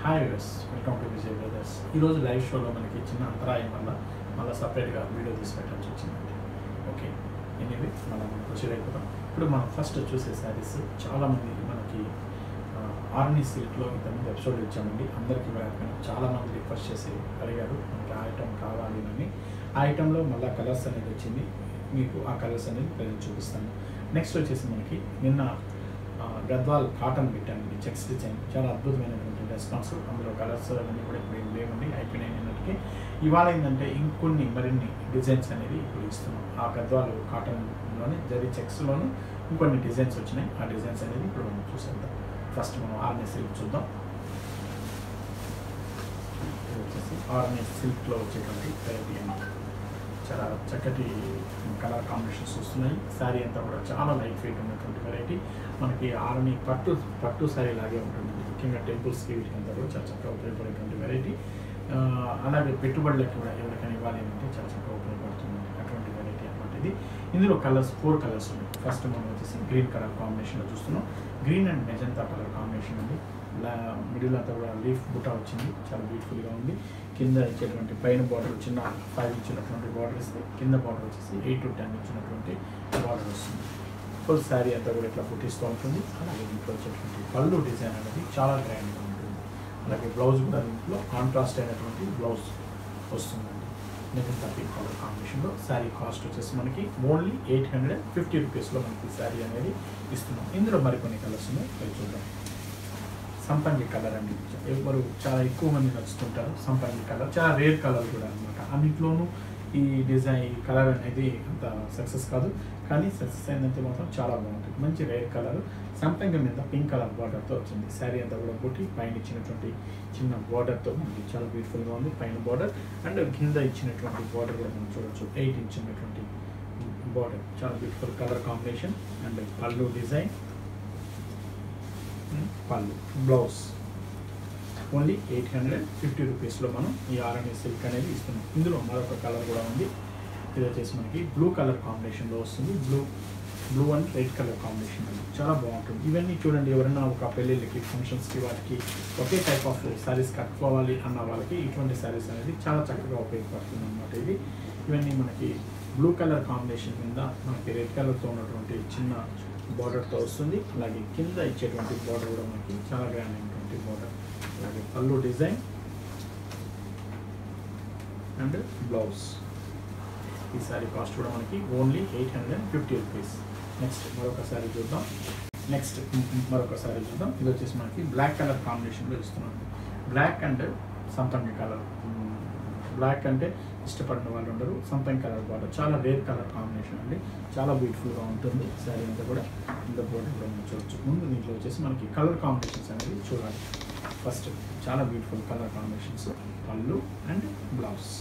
hi us welcome to Vijay Brothers ఈరోజు live షోలో మనకి చిన్న అంతరాయం వల్ల మళ్ళీ సపరేట్గా వీడియో తీసి పెట్టాల్సి వచ్చిందండి ఓకే ఎనీవే మనం ప్రొసీడ్ అయిపోతాం ఇప్పుడు మనం ఫస్ట్ చూసే శారీస్ చాలామంది మనకి ఆర్మీ సిల్క్లో ఇంతకుముందు ఎపిసోడ్ ఇచ్చామండి అందరికీ వెళ్ళకపోయినా చాలామంది రిక్వెస్ట్ చేసి అడిగారు మనకి ఆ ఐటమ్ కావాలి అని ఆ ఐటెంలో మళ్ళీ కలర్స్ అనేది వచ్చింది మీకు ఆ కలర్స్ అనేది ప్రజెంట్ చూపిస్తాను నెక్స్ట్ వచ్చేసి మనకి నిన్న ఆ, గద్వాల్ కాటన్ పెట్టానండి చెక్స్ డిజైన్ చాలా అద్భుతమైనటువంటి రెస్పాన్స్ అందులో కలర్స్ అవన్నీ కూడా ఇప్పుడు ఏం లేవండి అయిపోయినాయి నిన్నటికి ఇవాళ ఏంటంటే ఇంకొన్ని మరిన్ని డిజైన్స్ అనేది ఇప్పుడు ఇస్తున్నాం ఆ గద్వాల్ కాటన్లోని జరి చెక్స్లోని ఇంకొన్ని డిజైన్స్ వచ్చినాయి ఆ డిజైన్స్ అనేది ఇప్పుడు మనం చూసేద్దాం ఫస్ట్ మనం ఆర్నే సిల్క్ చూద్దాం ఇది వచ్చేసి ఆర్నే సిల్క్లో వచ్చేటువంటి వెరైటీ అన్నమాట చాలా చక్కటి కలర్ కాంబినేషన్స్ వస్తున్నాయి శారీ అంతా కూడా చాలా లైట్ వెయిట్ ఉన్నటువంటి వెరైటీ మనకి ఆర్మీ పట్టు పట్టు శారీ లాగే ఉంటుంది ముఖ్యంగా టెంపుల్స్కి వీటికి అంతా కూడా చాలా చక్కగా ఉపయోగపడేటువంటి వెరైటీ అలాగే పెట్టుబడులకి కూడా ఎవరికైనా ఇవ్వాలి అంటే చాలా చక్కగా ఉపయోగపడుతుంది అటువంటి వెరైటీ అనమాట ఇది ఇందులో కలర్స్ ఫోర్ కలర్స్ ఉన్నాయి ఫస్ట్ మనం వచ్చేసి గ్రీన్ కలర్ కాంబినేషన్లో చూస్తున్నాం green and magenta colour combination ఉంది మిడిల్ అంతా కూడా లీఫ్ బుటా వచ్చింది చాలా బ్యూటిఫుల్గా ఉంది కింద ఇచ్చేటువంటి పైన బార్డర్ చిన్న ఫైవ్ ఇచ్చినటువంటి బార్డర్ ఇస్తే కింద బార్డర్ వచ్చేసి ఎయిట్ టు టెన్ ఇచ్చినటువంటి బార్డర్ వస్తుంది ఫుల్ శారీ అంతా కూడా ఇట్లా పుట్టిస్తూ ఉంటుంది అలాగే దీంట్లో వచ్చేటువంటి పళ్ళు డిజైన్ అనేది చాలా గ్రాండ్గా ఉంటుంది అలాగే బ్లౌజ్ కూడా దీంట్లో కాంట్రాస్ట్ అయినటువంటి బ్లౌజ్ వస్తుందండి మిగతా పింక్ కలర్ కాంబినేషన్లో శారీ కాస్ట్ వచ్చేసి మనకి ఓన్లీ ఎయిట్ హండ్రెడ్ ఫిఫ్టీ రూపీస్లో మనకి శారీ అనేది ఇస్తున్నాం ఇందులో మరికొన్ని కలర్స్ ఉన్నాయి అవి చూద్దాం సంపంగి కలర్ అండి ఎవరు చాలా ఎక్కువ మంది నచ్చుతుంటారు సంపంగి కలర్ చాలా రేర్ కలర్ కూడా అనమాట అన్నింటిలోనూ ఈ డిజైన్ ఈ కలర్ అనేది అంత సక్సెస్ కాదు కానీ సక్సెస్ అయిందంటే మాత్రం చాలా బాగుంటుంది మంచి రేర్ కలర్ సంపంగి మీద పింక్ కలర్ బార్డర్తో వచ్చింది శారీ అంతా కూడా బుట్టి పైన ఇచ్చినటువంటి చిన్న బార్డర్తో మనకి చాలా బ్యూటిఫుల్గా ఉంది పైన బార్డర్ అండ్ కింద ఇచ్చినటువంటి బార్డర్ కూడా మనం చూడొచ్చు ఎయిట్ ఇంచ్ ఉన్నటువంటి బార్డర్ చాలా beautiful colour combination and pallu design pallu blouse only eight hundred fifty రూపీస్లో మనం ఈ ఆర్ఎన్ఏ సిల్క్ అనేది ఇస్తున్నాం ఇందులో మరొక కలర్ కూడా ఉంది ఇది వచ్చేసి మనకి బ్లూ కలర్ కాంబినేషన్లో వస్తుంది blue blue and red colour combination అది చాలా బాగుంటుంది ఇవన్నీ చూడండి ఎవరైనా ఒక పెళ్ళిళ్ళకి ఫంక్షన్స్కి వాటికి ఒకే టైప్ ఆఫ్ శారీస్ కట్టుకోవాలి అన్న వాళ్ళకి ఇటువంటి శారీస్ అనేది చాలా చక్కగా ఉపయోగపడుతుంది అనమాట ఇది ఇవన్నీ మనకి బ్లూ కలర్ కాంబినేషన్ మీద మనకి రెడ్ కలర్తో ఉన్నటువంటి చిన్న బార్డర్తో వస్తుంది అలాగే కింద ఇచ్చేటువంటి బార్డర్ కూడా మనకి చాలా గ్రాండ్ అయినటువంటి బార్డర్ అలాగే పళ్ళు డిజైన్ అండ్ బ్లౌజ్ ఈ సారీ కాస్ట్ కూడా మనకి only eight hundred fifty rupees next మరొక సారీ చూద్దాం నెక్స్ట్ మరొక సారీ చూద్దాం ఇది వచ్చేసి మనకి బ్లాక్ కలర్ కాంబినేషన్లో ఇస్తున్నాం బ్లాక్ అండ్ సంపంగి కలర్ బ్లాక్ అంటే ఇష్టపడిన వాళ్ళు ఉండరు సంపంగి కలర్ బార్డర్ చాలా రేర్ కలర్ కాంబినేషన్ అండి చాలా బ్యూటిఫుల్గా ఉంటుంది శారీ అంతా కూడా ఇంత బోర్డర్ కూడా మనం చూడొచ్చు ముందు దీంట్లో వచ్చేసి మనకి కలర్ కాంబినేషన్స్ అనేది చూడాలి ఫస్ట్ చాలా beautiful colour combinations pallu and blouse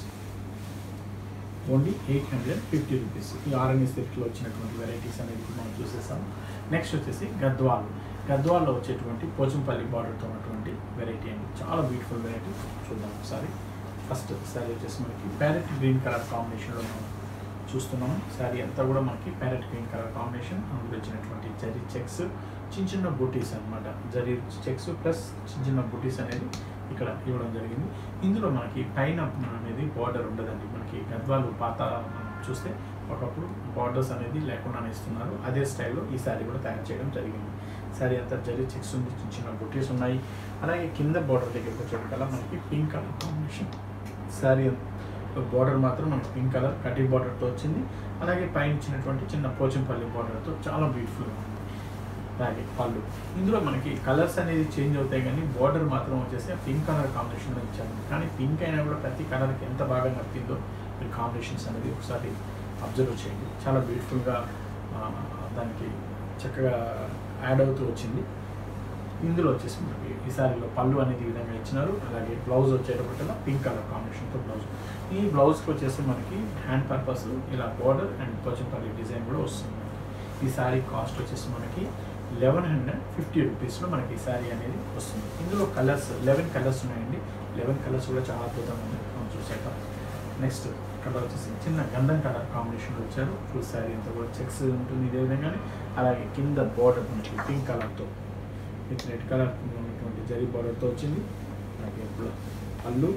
only eight hundred fifty rupees ఈ ఆర్ఎన్ఏ సిల్క్లో వచ్చినటువంటి వెరైటీస్ అనేది ఇప్పుడు మనం చూసేసాం నెక్స్ట్ వచ్చేసి గద్వాల్ గద్వాల్లో వచ్చేటువంటి పోచంపల్లి బార్డర్తో ఉన్నటువంటి వెరైటీ అండి చాలా బ్యూటిఫుల్ వెరైటీ చూద్దాం ఒకసారి ఫస్ట్ శారీ వచ్చేసి మనకి ప్యారెట్ గ్రీన్ కలర్ కాంబినేషన్లో మనం చూస్తున్నాము శారీ అంతా కూడా మనకి ప్యారెట్ గ్రీన్ కలర్ కాంబినేషన్ అందులో వచ్చినటువంటి జరీ చెక్స్ చిన్న చిన్న బూటీస్ అనమాట జరీ చెక్స్ ప్లస్ చిన్న చిన్న బూటీస్ అనేది ఇక్కడ ఇవ్వడం జరిగింది ఇందులో మనకి పైన అనేది బార్డర్ ఉండదండి మనకి గద్వాలు పాత మనం చూస్తే ఒకప్పుడు బార్డర్స్ అనేది లేకుండానే ఇస్తున్నారు అదే స్టైల్లో ఈ శారీ కూడా తయారు చేయడం జరిగింది శారీ అంతా జరీ చెక్స్ ఉంది చిన్న చిన్న బుట్టీస్ ఉన్నాయి అలాగే కింద బార్డర్ దగ్గరికి వచ్చేటికల్లా మనకి pink colour combination saree border మాత్రం మనకి పింక్ కలర్ కటీ బార్డర్తో వచ్చింది అలాగే పైన ఇచ్చినటువంటి చిన్న పోచంపల్లి బార్డర్తో చాలా బ్యూటిఫుల్గా ఉంది అలాగే పళ్ళు ఇందులో మనకి కలర్స్ అనేది చేంజ్ అవుతాయి కానీ బార్డర్ మాత్రం వచ్చేసి పింక్ కలర్ కాంబినేషన్లో ఇచ్చారు కానీ పింక్ అయినా కూడా ప్రతి కలర్కి ఎంత బాగా నచ్చిందో మీరు కాంబినేషన్స్ అనేది ఒకసారి అబ్జర్వ్ చేయండి చాలా బ్యూటిఫుల్గా దానికి చక్కగా యాడ్ అవుతూ వచ్చింది ఇందులో వచ్చేసి మనకి ఈ సారీలో పళ్ళు అనేది ఈ విధంగా ఇచ్చినారు అలాగే బ్లౌజ్ వచ్చేటప్పటికల్లా పింక్ కలర్ కాంబినేషన్తో బ్లౌజ్ ఈ బ్లౌజ్కి వచ్చేసి మనకి హ్యాండ్ పర్పస్ ఇలా బార్డర్ అండ్ పోచంపల్లి డిజైన్ కూడా వస్తుంది ఈ శారీ కాస్ట్ వచ్చేసి మనకి లెవెన్ హండ్రెడ్ ఫిఫ్టీ రూపీస్లో మనకి ఈ శారీ అనేది వస్తుంది ఇందులో కలర్స్ లెవెన్ కలర్స్ ఉన్నాయండి లెవెన్ కలర్స్ కూడా చాలా అద్భుతంగా ఉంది మనం చూసాక నెక్స్ట్ కలర్ వచ్చేసి చిన్న గంధం కలర్ కాంబినేషన్లో వచ్చారు ఫుల్ శారీ అంతా కూడా చెక్స్ ఉంటుంది ఇదే విధంగానే అలాగే కింద బార్డర్ మనకి పింక్ కలర్తో విత్ రెడ్ కలర్ ఉన్నటువంటి జరీ బార్డర్తో వచ్చింది అలాగే బ్ల- పళ్ళు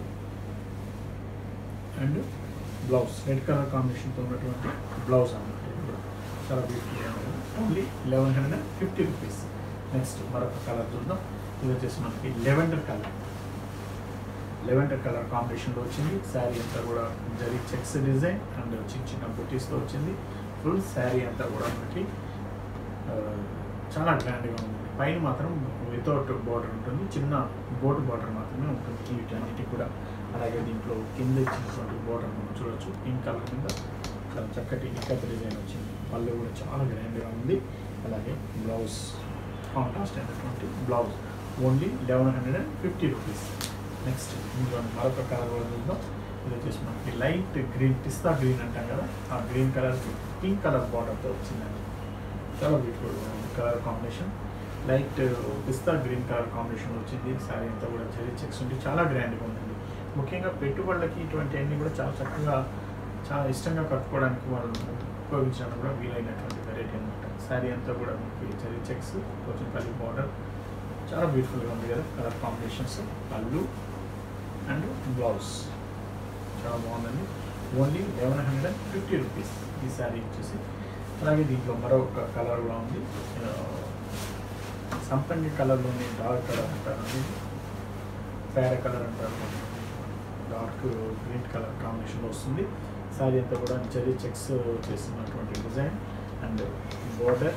అండ్ బ్లౌజ్ రెడ్ కలర్ కాంబినేషన్తో ఉన్నటువంటి బ్లౌజ్ అన్నమాట ఇది కూడా చాలా బ్యూటిఫుల్గా ఉంటుంది only eleven hundred and fifty rupees next మరొక కలర్ చూద్దాం ఇది వచ్చేసి మనకి లెవెండర్ కలర్ లెవెండర్ కలర్ కాంబినేషన్లో వచ్చింది శారీ అంతా కూడా జరీ చెక్స్ డిజైన్ అండ్ చిన్న చిన్న బుటీస్తో వచ్చింది ఫుల్ శారీ అంతా కూడా మనకి ఆ, చాలా గ్రాండ్గా ఉంది పైన మాత్రం వితౌట్ బార్డర్ ఉంటుంది చిన్న బోట్ బార్డర్ మాత్రమే ఉంటుంది వీటన్నిటికి కూడా అలాగే దీంట్లో కింద ఇచ్చినటువంటి బార్డర్ మనం చూడొచ్చు పింక్ కలర్ కింద చాలా చక్కటి ఇక్కత్ డిజైన్ వచ్చింది పళ్ళు కూడా చాలా గ్రాండ్గా ఉంది అలాగే బ్లౌజ్ కాంట్రాస్ట్ అయినటువంటి blouse only eleven hundred and fifty rupees next ఇందులో మరొక కలర్ కూడా చూద్దాం ఇది వచ్చేసి మనకి లైట్ గ్రీన్ పిస్తా గ్రీన్ అంటాం కదా ఆ గ్రీన్ కలర్కి పింక్ కలర్ బార్డర్తో వచ్చిందండి చాలా beautiful colour combination light pista green colour combination వచ్చింది శారీ అంతా కూడా జరీ చెక్స్ ఉండి చాలా గ్రాండ్గా ఉంటుంది ముఖ్యంగా పెట్టుబడులకి ఇటువంటి అన్ని కూడా చాలా చక్కగా చాలా ఇష్టంగా కట్టుకోవడానికి వాళ్ళు ఉపయోగించడానికి కూడా వీలైనటువంటి వెరైటీ అనమాట శారీ అంతా కూడా మనకి జరీ చెక్స్ కొంచెం కలిగి బార్డర్ చాలా బ్యూటిఫుల్గా ఉంది కదా colour combinations pallu and blouse చాలా బాగుందండి only eleven hundred and fifty rupees ఈ శారీ వచ్చేసి అలాగే దీంట్లో మరొక కలర్ కూడా ఉంది ఆ, సంపంగి కలర్లోని డార్క్ కలర్ అంటారు పేర కలర్ అంటారు డార్క్ గ్రీన్ కలర్ కాంబినేషన్లో వస్తుంది శారీ అంతా కూడా జరీ చెక్స్ చేస్తున్నటువంటి డిజైన్ అండ్ బోర్డర్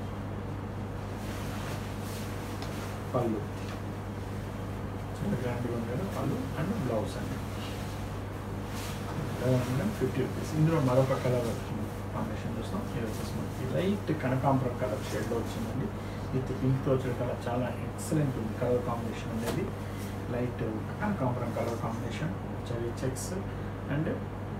పళ్ళు చాలా గ్రాండ్గా ఉంది కదా పళ్ళు అండ్ బ్లౌజ్ అండి లెవెన్ హండ్రెడ్ ఫిఫ్టీ రూపీస్ ఇందులో మరొక కలర్ వచ్చింది కాంబినేషన్ చూస్తాం ఇది వచ్చేసి మనకి లైట్ కనకాంబరం కలర్ షేడ్లో వచ్చిందండి విత్ పింక్తో వచ్చిన కలర్ చాలా ఎక్సలెంట్ ఉంది కలర్ కాంబినేషన్ అనేది లైట్ కనకాంబరం colour combination cherry checks and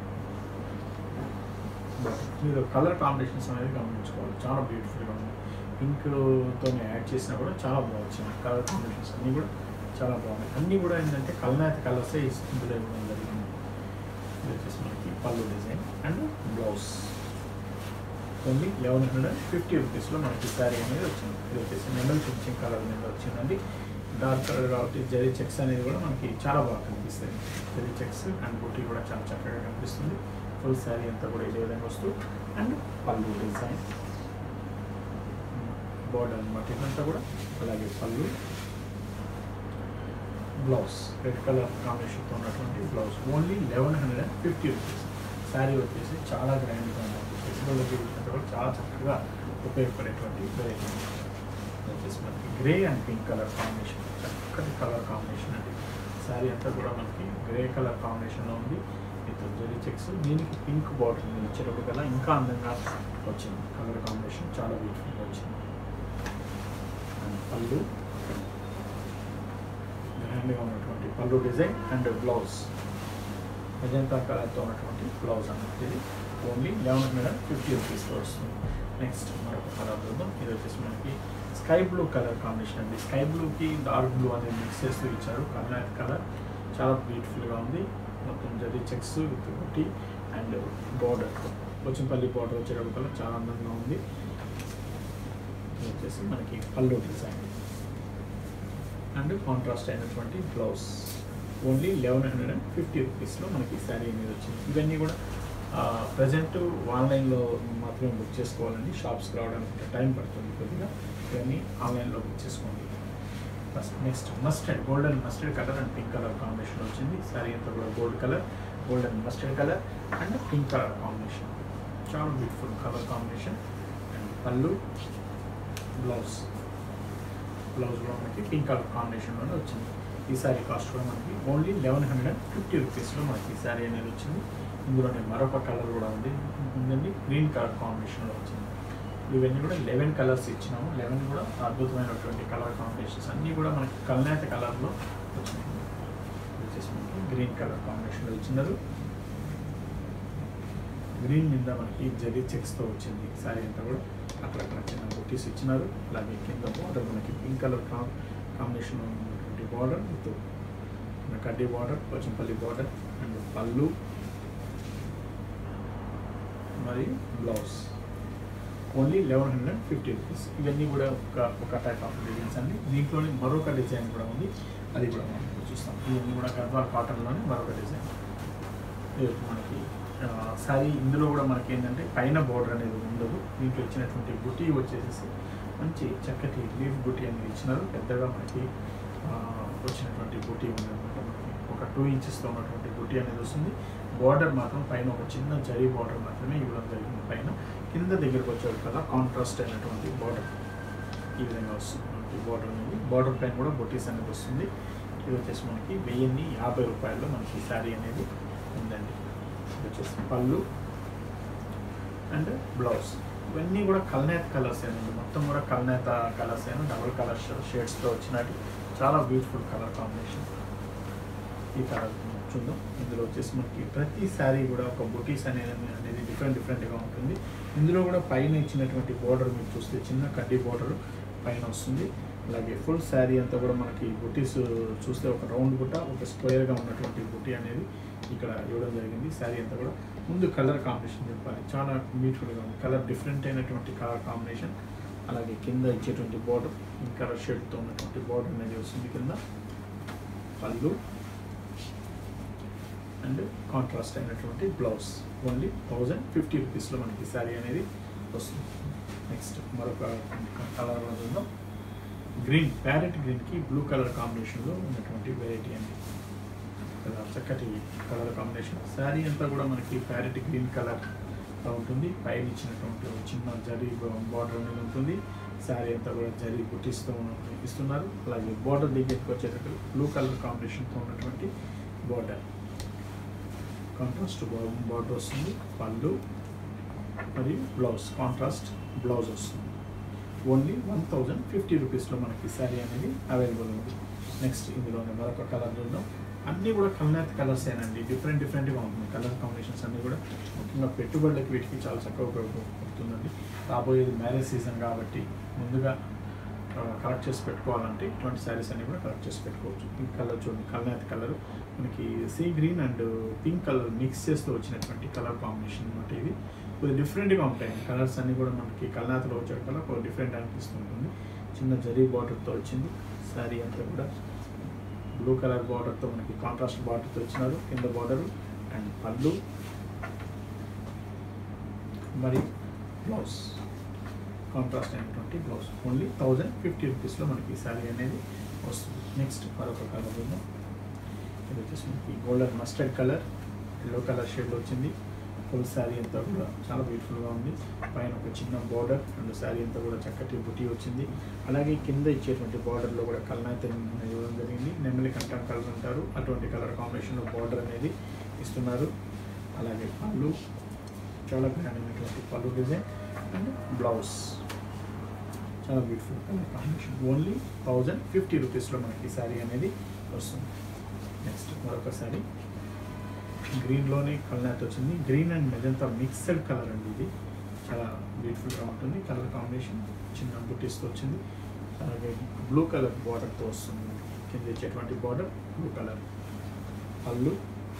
మీరు కలర్ కాంబినేషన్స్ అనేది గమనించుకోవాలి చాలా బ్యూటిఫుల్గా ఉంది పింక్తో యాడ్ చేసినా కూడా చాలా బాగా వచ్చింది కలర్ కాంబినేషన్స్ అన్నీ కూడా చాలా బాగున్నాయి అన్నీ కూడా ఏంటంటే కల్నాథ్ కలర్సే ఇందులో ఇవ్వడం జరిగింది ఇది వచ్చేసి మనకి pallu design and blouse only eleven hundred and fifty రూపీస్లో మనకి శారీ అనేది వచ్చింది ఇది వచ్చేసి నెమల్ ఫినిషింగ్ కలర్ మీద వచ్చిందండి డార్క్ కలర్ కాబట్టి జరీ చెక్స్ అనేది కూడా మనకి చాలా బాగా కనిపిస్తాయి జరీ చెక్స్ అండ్ బూటీ కూడా చాలా చక్కగా కనిపిస్తుంది ఫుల్ శారీ అంతా కూడా ఇదే విధంగా వస్తూ అండ్ పళ్ళు డిజైన్ బోర్డర్ అనమాట ఇదంతా కూడా అలాగే పళ్ళు బ్లౌజ్ రెడ్ కలర్ కాంబినేషన్తో ఉన్నటువంటి blouse only eleven hundred and fifty rupees saree వచ్చేసి చాలా గ్రాండ్గా ఉంది ఫెస్టివల్కి కూడా చాలా చక్కగా ఉపయోగపడేటువంటి వెరైటీ వచ్చేసి మనకి grey and pink colour combination చక్కటి కలర్ కాంబినేషన్ అండి శారీ అంతా కూడా మనకి గ్రే కలర్ కాంబినేషన్లో ఉంది విత్ జరీ చెక్స్ దీనికి పింక్ బార్డర్ ఇచ్చేటప్పుడు కల్లా ఇంకా అందంగా వచ్చింది కలర్ కాంబినేషన్ చాలా బ్యూటిఫుల్గా వచ్చింది అండ్ పళ్ళు గ్రాండ్గా ఉన్నటువంటి పళ్ళు డిజైన్ అండ్ బ్లౌజ్ మెజంతా కలర్తో ఉన్నటువంటి బ్లౌజ్ అన్నమాట ఇది only eleven hundred and fifty రూపీస్తో వస్తుంది నెక్స్ట్ మరొక కలర్ చూద్దాం ఇది వచ్చేసి మనకి స్కై బ్లూ కలర్ కాంబినేషన్ అండి స్కై బ్లూకి డార్క్ బ్లూ అనేది మిక్స్ చేస్తూ ఇచ్చారు కర్ణాటక కలర్ చాలా బ్యూటిఫుల్గా ఉంది మొత్తం జరీ చెక్స్ విత్ బుట్టి అండ్ బార్డర్ పోచంపల్లి బార్డర్ వచ్చేటప్పుడు కల్లా చాలా అందంగా ఉంది ఇది వచ్చేసి మనకి పళ్ళు డిజైన్ అండ్ కాంట్రాస్ట్ అయినటువంటి blouse only eleven hundred and fifty రూపీస్లో మనకి శారీ అనేది వచ్చింది ఇవన్నీ కూడా ప్రజెంట్ ఆన్లైన్లో మాత్రమే బుక్ చేసుకోవాలండి షాప్స్కి రావడానికి టైం పడుతుంది కొద్దిగా ఇవన్నీ ఆన్లైన్లో బుక్ చేసుకోండి first next mustard golden mustard colour and pink colour combination వచ్చింది శారీ అంతా కూడా gold colour golden mustard colour and pink colour combination చాలా beautiful colour combination and pallu blouse blouse కూడా మనకి పింక్ కలర్ కాంబినేషన్లోనే వచ్చింది ఈ శారీ కాస్ట్ కూడా మనకి only eleven hundred and fifty రూపీస్లో మనకి ఈ శారీ అనేది వచ్చింది ఇందులోనే మరొక కలర్ కూడా ఉంది ఉందండి గ్రీన్ కలర్ కాంబినేషన్లో వచ్చింది ఇవన్నీ కూడా లెవెన్ కలర్స్ ఇచ్చినాము లెవెన్ కూడా అద్భుతమైనటువంటి కలర్ కాంబినేషన్స్ అన్నీ కూడా మనకి కల్నేత కలర్లో వచ్చినాయి ఇది వచ్చేసి మనకి గ్రీన్ కలర్ కాంబినేషన్లో ఇచ్చినారు గ్రీన్ మీద మనకి జరీ చెక్స్తో వచ్చింది శారీ అంతా కూడా అక్కడక్కడ చిన్న బుటీస్ ఇచ్చినారు అలాగే కింద బార్డర్ మనకి పింక్ కలర్ కా కాంబినేషన్లో ఉన్నటువంటి బార్డర్ విత్ మన కడ్డీ border Pochampally border and pallu మరియు blouse only eleven hundred fifty rupees ఇవన్నీ కూడా ఒక ఒక టైప్ ఆఫ్ డిజైన్స్ అండి దీంట్లోనే మరొక డిజైన్ కూడా ఉంది అది కూడా మనం ఇప్పుడు చూస్తాం ఇవన్నీ కూడా గద్వాల్ కాటన్లోని మరొక డిజైన్ ఇది మనకి ఆ, సారీ ఇందులో కూడా మనకి ఏంటంటే పైన బోర్డర్ అనేది ఉండదు దీంట్లో ఇచ్చినటువంటి బుటీ వచ్చేసి మంచి చక్కటి లీఫ్ బుటీ అనేది ఇచ్చినారు పెద్దగా మనకి ఆ, వచ్చినటువంటి బుటీ ఉందన్నమాట మనకి ఒక టూ ఇంచెస్తో ఉన్నటువంటి బుటీ అనేది వస్తుంది బార్డర్ మాత్రం పైన ఒక చిన్న జరీ బార్డర్ మాత్రమే ఇవ్వడం జరిగింది పైన కింద దగ్గరకు వచ్చే కదా కాంట్రాస్ట్ అయినటువంటి బార్డర్ ఈ విధంగా వస్తుంది మనకి బార్డర్ అనేది బార్డర్ పైన కూడా బొటీస్ అనేది వస్తుంది ఇది వచ్చేసి మనకి వెయ్యిన్ని యాభై రూపాయల్లో మనకి ఈ శారీ అనేది ఉందండి ఇది వచ్చేసి పళ్ళు అండ్ బ్లౌజ్ ఇవన్నీ కూడా కల్నేత కలర్స్ ఏనండి మొత్తం కూడా కల్నేత కలర్స్ అయినా డబుల్ కలర్ షేడ్స్తో వచ్చినట్టు చాలా బ్యూటిఫుల్ కలర్ కాంబినేషన్ ఈ కలర్ చూద్దాం ఇందులో వచ్చేసి మనకి ప్రతి శారీ కూడా ఒక బొటీస్ అనేది అనేది డిఫరెంట్ డిఫరెంట్గా ఉంటుంది ఇందులో కూడా పైన ఇచ్చినటువంటి బోర్డర్ మీరు చూస్తే చిన్న కడ్డీ బోర్డర్ పైన వస్తుంది అలాగే ఫుల్ శారీ అంతా కూడా మనకి బుటీస్ చూస్తే ఒక రౌండ్ బుట్ట ఒక స్క్వేర్గా ఉన్నటువంటి బుటీ అనేది ఇక్కడ ఇవ్వడం జరిగింది శారీ అంతా కూడా ముందు కలర్ కాంబినేషన్ చెప్పాలి చాలా బ్యూటిఫుల్గా ఉంది కలర్ డిఫరెంట్ అయినటువంటి కలర్ కాంబినేషన్ అలాగే కింద ఇచ్చేటువంటి బార్డర్ ఈ కలర్ షేడ్తో ఉన్నటువంటి బార్డర్ అనేది వస్తుంది కింద పళ్ళు అండ్ కాంట్రాస్ట్ అయినటువంటి బ్లౌజ్ ఓన్లీ థౌజండ్ ఫిఫ్టీ రూపీస్లో మనకి శారీ అనేది వస్తుంది నెక్స్ట్ మరొక కలర్ ఉందో గ్రీన్ ప్యారెట్ గ్రీన్కి బ్లూ కలర్ కాంబినేషన్లో ఉన్నటువంటి వెరైటీ అండి కదా చక్కటి కలర్ కాంబినేషన్ శారీ అంతా కూడా మనకి ప్యారెట్ గ్రీన్ కలర్ ఉంటుంది పైన ఇచ్చినటువంటి ఒక చిన్న జరీ బార్డర్ అనేది ఉంటుంది శారీ అంతా కూడా జరీ బుట్టిస్తూ ఇస్తున్నారు అలాగే బార్డర్ దగ్గరికి వచ్చేటప్పుడు బ్లూ కలర్ కాంబినేషన్తో ఉన్నటువంటి బార్డర్ కాంట్రాస్ట్ బార్డర్ వస్తుంది పళ్ళు మరియు బ్లౌజ్ కాంట్రాస్ట్ బ్లౌజ్ వస్తుంది ఓన్లీ వన్ థౌజండ్ ఫిఫ్టీ రూపీస్లో మనకి శారీ అనేది అవైలబుల్ ఉంది నెక్స్ట్ ఇందులోనే మరొక కలర్ చూద్దాం అన్నీ కూడా కల్నాథ్ కలర్స్ ఏనండి డిఫరెంట్ డిఫరెంట్గా ఉంటుంది కలర్ కాంబినేషన్స్ అన్నీ కూడా ముఖ్యంగా పెట్టుబడులకి వీటికి చాలా చక్కగా ఉపయోగపడుతుందండి రాబోయేది మ్యారేజ్ సీజన్ కాబట్టి ముందుగా కలెక్ట్ చేసి పెట్టుకోవాలంటే ఇటువంటి శారీస్ అన్ని కూడా కలెక్ట్ చేసి పెట్టుకోవచ్చు ఈ కలర్ చూడండి కల్నాథ్ కలర్ మనకి sea green and pink colour mix చేస్తూ వచ్చినటువంటి కలర్ కాంబినేషన్ అనమాట ఇది కొద్దిగా డిఫరెంట్గా ఉంటాయి కలర్స్ అన్నీ కూడా మనకి కల్నాథ్లో వచ్చే కలర్ కొద్దిగా డిఫరెంట్ అనిపిస్తుంటుంది చిన్న జరీ బార్డర్తో వచ్చింది శారీ అంతా కూడా బ్లూ కలర్ బార్డర్తో మనకి కాంట్రాస్ట్ బార్డర్తో వచ్చినారు కింద బార్డర్ అండ్ పళ్ళు మరి బ్లౌజ్ కాంట్రాస్ట్ అయినటువంటి బ్లౌజ్ ఓన్లీ థౌజండ్ ఫిఫ్టీ రూపీస్లో మనకి శారీ అనేది వస్తుంది నెక్స్ట్ మరొక కలర్ ఉందాం ఇది వచ్చేసి మనకి golden mustard colour yellow colour shade వచ్చింది ఫుల్ శారీ అంతా కూడా చాలా బ్యూటిఫుల్గా ఉంది పైన ఒక చిన్న బార్డర్ అండ్ శారీ అంతా కూడా చక్కటి బుటీ వచ్చింది అలాగే కింద ఇచ్చేటువంటి బార్డర్లో కూడా కల్నాథ్ ఇవ్వడం జరిగింది నెమ్మలి కంటం కలర్ అంటారు అటువంటి కలర్ కాంబినేషన్లో బార్డర్ అనేది ఇస్తున్నారు అలాగే పళ్ళు చాలా గ్రాండ్ అయినటువంటి పళ్ళు డిజైన్ అండ్ బ్లౌజ్ చాలా beautiful colour combination only thousand fifty రూపీస్లో మనకి శారీ అనేది వస్తుంది నెక్స్ట్ మరొక శారీ గ్రీన్లోనే కలర్ వచ్చింది green and magenta mixed colour అండి ఇది చాలా బ్యూటిఫుల్గా ఉంటుంది కలర్ కాంబినేషన్ చిన్న బుటీస్తో వచ్చింది అలాగే బ్లూ కలర్ బార్డర్తో వస్తుంది కింద ఇచ్చేటువంటి బార్డర్ బ్లూ కలర్ పళ్ళు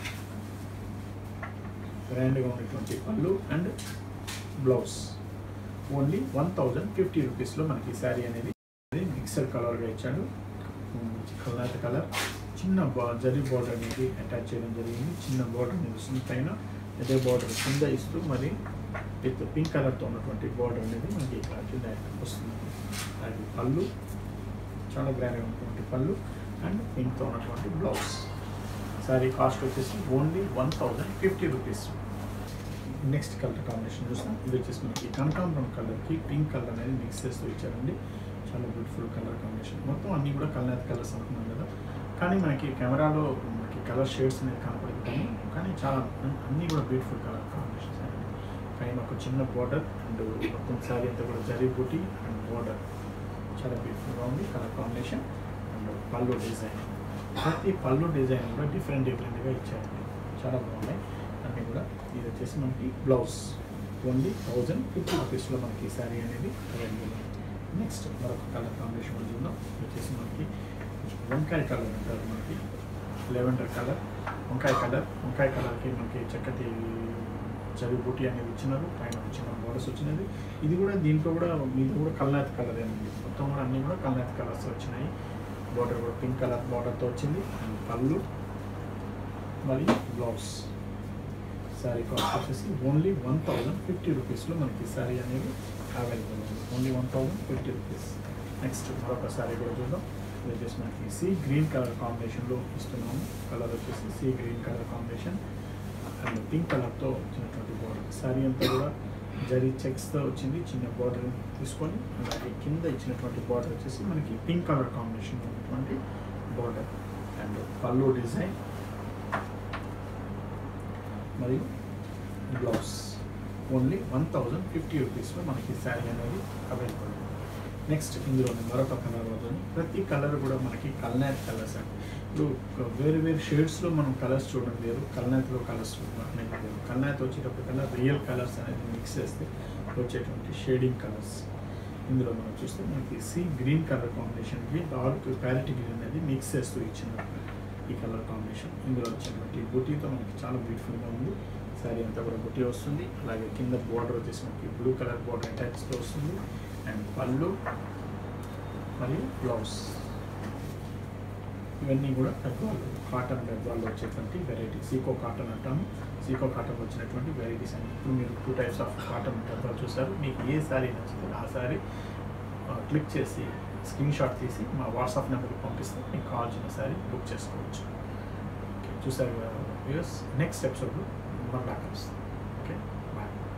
గ్రాండ్గా ఉన్నటువంటి pallu and blouse only one thousand fifty రూపీస్లో మనకి శారీ అనేది మిక్సర్ కలర్గా ఇచ్చాడు కలర్ కలర్ చిన్న బా జరీ బార్డర్ అనేది అటాచ్ చేయడం జరిగింది చిన్న బార్డర్ అనేది వస్తుంది పైన అదే బార్డర్ కింద ఇస్తూ మరి విత్ పింక్ కలర్తో ఉన్నటువంటి బార్డర్ అనేది మనకి ఇక్కడ కింద వస్తుంది అలాగే పళ్ళు చాలా గ్రాండ్గా ఉన్నటువంటి పళ్ళు అండ్ పింక్తో ఉన్నటువంటి బ్లౌజ్ సారీ కాస్ట్ వచ్చేసి only one thousand fifty rupees next colour combination చూస్తాం ఇది వచ్చేసి మనకి కనకాంబరం కలర్కి పింక్ కలర్ అనేది మిక్స్ చేస్తూ ఇచ్చారండి చాలా బ్యూటిఫుల్ కలర్ కాంబినేషన్ మొత్తం అన్నీ కూడా కలర్ కలర్స్ అనుకున్నాం కదా కానీ మనకి కెమెరాలో మనకి కలర్ షేడ్స్ అనేది కనపడదు కానీ కానీ చాలా అన్- అన్నీ కూడా బ్యూటిఫుల్ కలర్ కాంబినేషన్స్ అండి పైన ఒక చిన్న బార్డర్ అండ్ మొత్తం శారీ అంతా కూడా జరీ బూటీ అండ్ బార్డర్ చాలా బ్యూటిఫుల్గా ఉంది colour combination and pallu design ప్రతి పళ్ళు డిజైన్ కూడా డిఫరెంట్ డిఫరెంట్గా ఇచ్చారండి చాలా బాగున్నాయి అన్నీ కూడా ఇది వచ్చేసి మనకి బ్లౌజ్ ఓన్లీ థౌజండ్ ఫిఫ్టీ రూపీస్లో మనకి ఈ శారీ అనేది అవైలబుల్ నెక్స్ట్ మరొక కలర్ కాంబినేషన్ కూడా చూద్దాం ఇది వచ్చేసి మనకి వంకాయ కలర్ అంటారు మనకి లెవెండర్ కలర్ వంకాయ కలర్ వంకాయ కలర్కి మనకి చక్కటి చవి బూటీ అనేది ఇచ్చినారు పైన ఒక చిన్న బోర్డర్స్ వచ్చినది ఇది కూడా దీంట్లో కూడా మీద కూడా కల్నాథ్ కలర్ ఏనండి మొత్తం కూడా అన్నీ కూడా కల్నాథ్ కలర్స్ వచ్చినాయి బార్డర్ కూడా పింక్ కలర్ బార్డర్తో వచ్చింది అండ్ పళ్ళు మరియు బ్లౌజ్ శారీ కాస్ట్ వచ్చేసి ఓన్లీ వన్ థౌజండ్ ఫిఫ్టీ రూపీస్లో మనకి శారీ అనేది అవైలబుల్ ఉంది only one thousand fifty rupees next మరొక శారీ కూడా చూద్దాం ఇది వచ్చేసి మనకి సీ గ్రీన్ కలర్ కాంబినేషన్లో ఇస్తున్నాము కలర్ వచ్చేసి sea green colour combination and pink కలర్తో వచ్చినటువంటి బార్డర్ శారీ అంతా కూడా జరీ చెక్స్తో వచ్చింది చిన్న బార్డర్ తీసుకొని అలాగే కింద ఇచ్చినటువంటి బార్డర్ వచ్చేసి మనకి పింక్ కలర్ కాంబినేషన్ ఉన్నటువంటి బార్డర్ అండ్ పళ్ళు డిజైన్ మరియు blouse only one thousand fifty రూపీస్లో మనకి శారీ అనేది అవైలబుల్ ఉంది నెక్స్ట్ ఇందులో మరొక కలర్ అవుతుంది ప్రతి కలర్ కూడా మనకి కల్నాథ్ కలర్స్ అండి ఇప్పుడు ఒక వేరు వేరు షేడ్స్లో మనం కలర్స్ చూడడం వేరు కల్నాథ్లో కలర్స్ చూడడం అనేది వేరు కల్నాథ్ వచ్చేటప్పటికల్లా రియల్ కలర్స్ అనేది మిక్స్ చేస్తే వచ్చేటువంటి షేడింగ్ కలర్స్ ఇందులో మనం చూస్తే మనకి సీ గ్రీన్ కలర్ కాంబినేషన్కి డార్క్ ప్యారెట్ గ్రీన్ అనేది మిక్స్ చేస్తూ ఇచ్చిన ఈ కలర్ కాంబినేషన్ ఇందులో వచ్చినటువంటి బుటీతో మనకి చాలా బ్యూటిఫుల్గా ఉంది శారీ అంతా కూడా బుటీ వస్తుంది అలాగే కింద బార్డర్ వచ్చేసి మనకి బ్లూ కలర్ బార్డర్ అటాచ్తో వస్తుంది అండ్ పళ్ళు మరియు బ్లౌజ్ ఇవన్నీ కూడా గద్వాలు కాటన్ గద్వాల్లో వచ్చేటువంటి వెరైటీ సీకో కాటన్ అంటాము సీకో కాటన్ వచ్చినటువంటి వెరైటీస్ అండి ఇప్పుడు మీరు two types of cotton Gadwal చూసారు మీకు ఏ శారీ నచ్చితే ఆ శారీ క్లిక్ చేసి స్క్రీన్ షాట్ తీసి మా వాట్సాప్ నెంబర్కి పంపిస్తే మీకు కావాల్సిన శారీ బుక్ చేసుకోవచ్చు ఓకే చూసారు కదా వ్యూస్ నెక్స్ట్ ఎపిసోడ్లో మళ్ళా కలుస్తాం